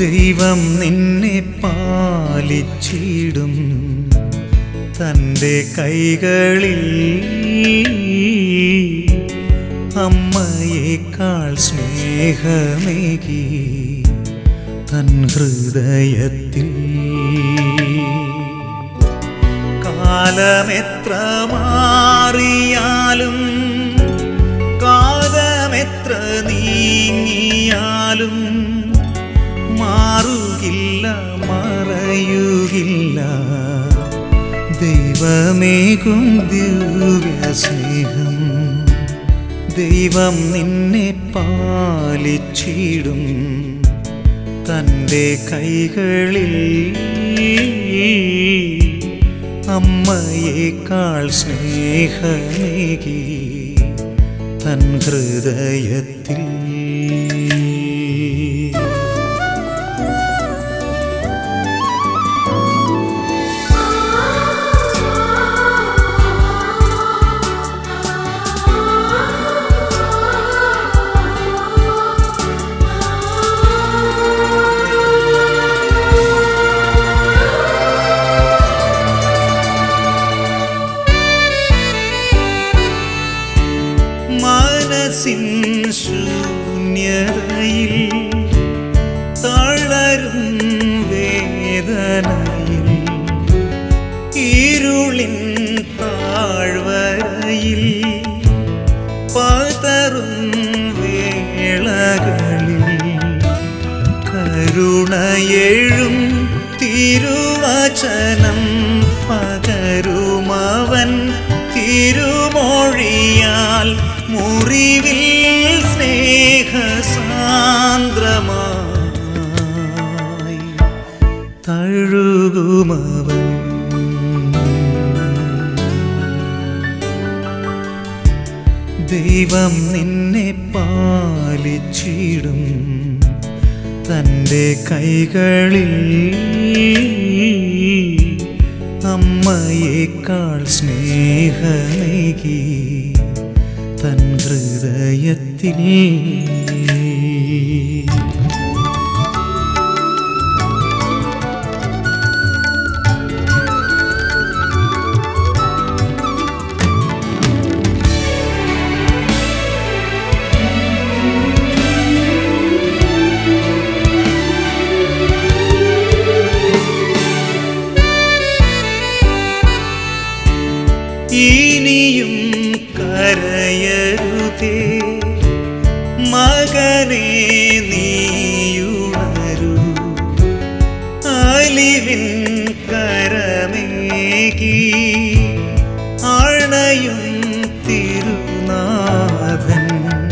ദൈവം നിന്നെ പാലിച്ചിടും തൻ്റെ കൈകളിൽ അമ്മയേക്കാൾ സ്നേഹമേകി തൻ ഹൃദയത്തിൽ കാലമെത്ര മാറിയാലും കാലമെത്ര നീങ്ങിയാലും മാറുകില്ല മറയുകില്ല ദൈവമേകും ദിവ്യ സ്നേഹം ദൈവം നിന്നെ പാലിച്ചിടും തൻ്റെ കൈകളിൽ അമ്മയേക്കാൾ സ്നേഹമേകി തൻ ഹൃദയത്തിൽ മനസ്സിൻ ശൂന്യതയിൽ തളരും വേദനയിൽ ഇരുളിൻ താഴ്വരയിൽ പതറും വേളകളിൽ കരുണയെഴും തിരുവചനം പകരുമവൻ തിരുമൊഴിയാൽ മുറിവിൽ സ്നേഹസാന്ദ്രമായി തഴുകുമവൻ ദൈവം നിന്നെ പാലിച്ചിടും തൻ്റെ കൈകളിൽ അമ്മയേക്കാൾ സ്നേഹമേകി തൻ ഹൃദയത്തിൽ ഇനിയും കരയരുതേ മകനെ നീയുണരൂ അലിവിൻ കരമേകി അണയും തിരുനാഥൻ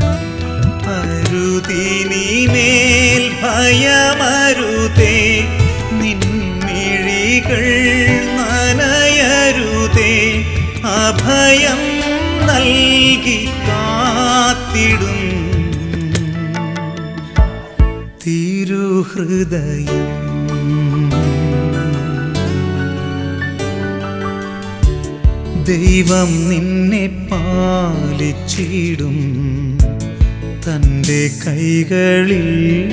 അരുതിനിമേൽ ഭയമരുതേ നിൻമിഴികൾ നനയരുതേ അഭയം നൽകി കാത്തിടും തിരുഹൃദയം ദൈവം നിന്നെ പാലിച്ചിടും തൻ്റെ കൈകളിൽ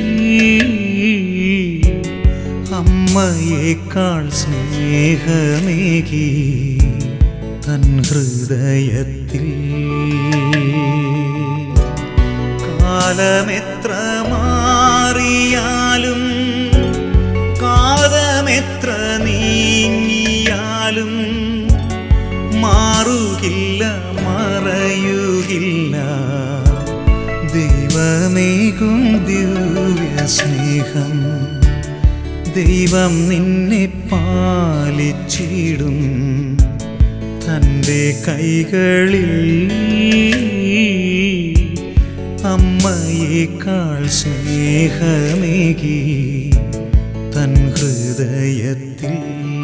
അമ്മയേക്കാൾ സ്നേഹമേകി തൻ ഹൃദയത്തിൽ കാലമെത്ര മാറിയാലും കാലമെത്ര നീങ്ങിയാലും മാറുകില്ല മറയുകില്ല ദൈവമേകും ദിവ്യ സ്നേഹം ദൈവം നിന്നെ പാലിച്ചിടും തൻ്റെ കൈകളിൽ അമ്മയേക്കാൾ സ്നേഹമേകി തൻ ഹൃദയത്തിൽ